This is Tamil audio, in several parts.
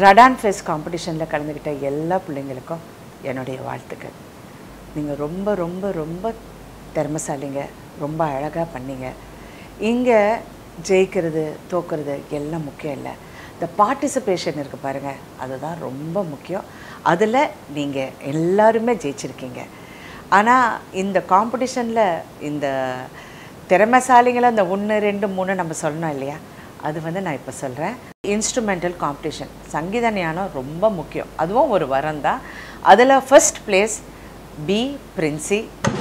ரடான் ஃபெஸ் காம்படிஷனில் கலந்துக்கிட்ட எல்லா பிள்ளைங்களுக்கும் என்னுடைய வாழ்த்துக்கள் நீங்கள் ரொம்ப ரொம்ப ரொம்ப திறமசாலிங்க ரொம்ப அழகாக பண்ணீங்க இங்கே ஜெயிக்கிறது தோக்கிறது எல்லாம் முக்கியம் இல்லை இந்த பார்ட்டிசிபேஷன் இருக்குது பாருங்கள் அதுதான் ரொம்ப முக்கியம் அதில் நீங்கள் எல்லாருமே ஜெயிச்சிருக்கீங்க ஆனால் இந்த காம்படிஷனில் இந்த திறமைசாலிங்களை இந்த ஒன்று ரெண்டு மூணு நம்ம சொல்லணும் இல்லையா அது வந்து நான் இப்போ சொல்கிறேன் இன்ஸ்ட்ருமெண்டல் காம்படிஷன் சங்கீத ஞானம் ரொம்ப முக்கியம் அதுவும் ஒரு வரம் தான் அதில் ஃபர்ஸ்ட் பிளேஸ் பி பிரின்சி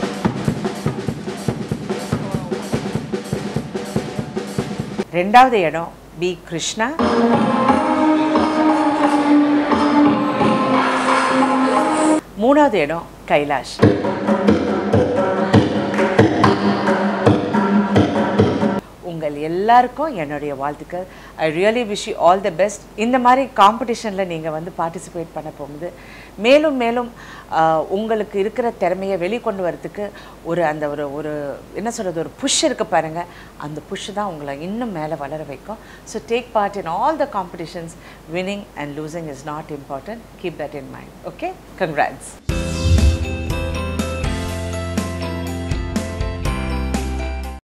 ரெண்டாவது இடம் பி கிருஷ்ணா மூணாவது இடம் கைலாஷ் உங்கள் எல்லாருக்கும் என்னுடைய வாழ்த்துக்கள் I really wish you all the best இந்த மாதிரி காம்படிஷனில் நீங்கள் வந்து பார்ட்டிசிபேட் பண்ண போகும்போது மேலும் மேலும் ஆஹ், உங்களுக்கு இருக்கிற திறமையை வெளிக்கொண்டு வரதுக்கு ஒரு அந்த ஒரு ஒரு என்ன சொல்கிறது ஒரு புஷ் இருக்கு பாருங்கள் அந்த புஷ் தான் உங்களை இன்னும் மேலே வளர வைக்கும் so take part in all the competitions winning and losing is not important keep that in mind okay congrats